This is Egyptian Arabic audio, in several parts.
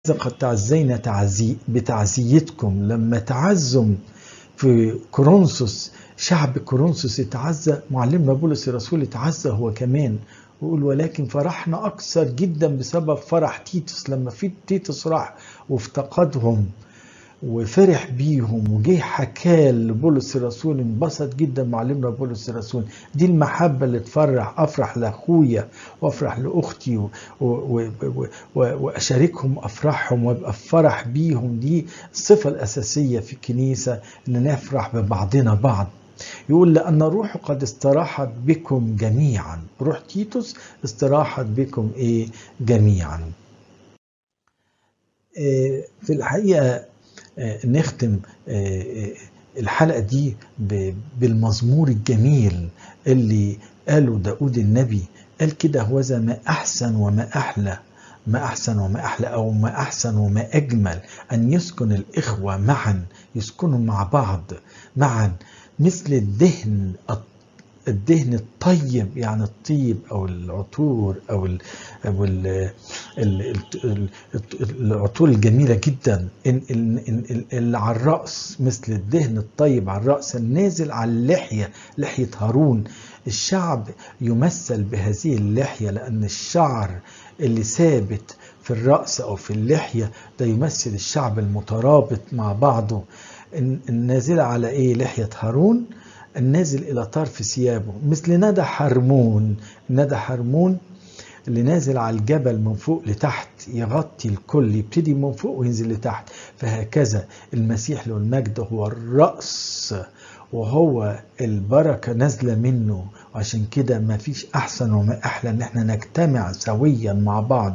قد تعزينا تعزي بتعزيتكم لما تعزم في كورنثوس شعب كورنثوس اتعزى معلمنا بولس الرسول اتعزى هو كمان ويقول ولكن فرحنا اكثر جدا بسبب فرح تيتوس لما في تيتوس راح وافتقدهم وفرح بيهم وجه حكاه لبولس الرسول انبسط جدا معلمنا بولس الرسول دي المحبه اللي تفرح افرح لاخويا وافرح لاختي و- و- و- و- واشاركهم افراحهم وابقى في فرح بيهم دي الصفه الاساسيه في الكنيسه ان نفرح ببعضنا بعض يقول لأن الروح قد استراحت بكم جميعا روح تيتوس استراحت بكم إيه جميعا إيه في الحقيقة آه، نختم آه، آه، الحلقة دي ب- بالمزمور الجميل اللي قاله داود النبي قال كده هوذا ما أحسن وما أحلى ما أحسن وما أحلى أو ما أحسن وما أجمل أن يسكن الإخوة معا يسكنوا مع بعض معا مثل الدهن الط- الدهن الطيب يعني الطيب او العطور او ال او ال ال ال العطور الجميله جدا إن إن إن اللي على الراس مثل الدهن الطيب على الراس النازل على اللحيه لحيه هارون الشعب يمثل بهذه اللحيه لان الشعر اللي ثابت في الراس او في اللحيه ده يمثل الشعب المترابط مع بعضه الن- النازله على ايه لحيه هارون النازل إلى طرف ثيابه مثل ندى حرمون ندى حرمون اللي نازل على الجبل من فوق لتحت يغطي الكل يبتدي من فوق وينزل لتحت فهكذا المسيح له المجد هو الرأس وهو البركة نازلة منه وعشان كده ما فيش أحسن وما أحلى إن احنا نجتمع سويا مع بعض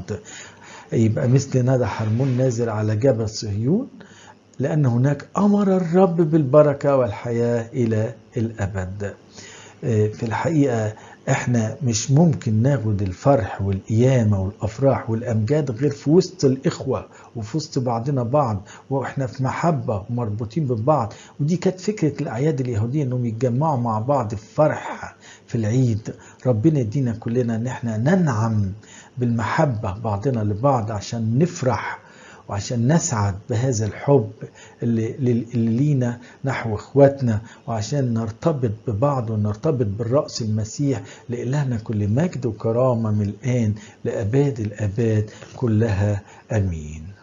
يبقى مثل ندى حرمون نازل على جبل صهيون لأن هناك أمر الرب بالبركة والحياة إلى الأبد آه، في الحقيقة احنا مش ممكن ناخد الفرح والقيامة والأفراح والأمجاد غير في وسط الإخوة وفي وسط بعضنا بعض واحنا في محبة ومربوطين ببعض ودي كانت فكرة الأعياد اليهودية انهم يتجمعوا مع بعض في فرح في العيد ربنا يدينا كلنا ان احنا ننعم بالمحبة بعضنا لبعض عشان نفرح وعشان نسعد بهذا الحب اللي, اللي لينا نحو اخواتنا وعشان نرتبط ببعض ونرتبط بالرأس المسيح لإلهنا كل مجد وكرامة من الآن لأباد الآباد كلها أمين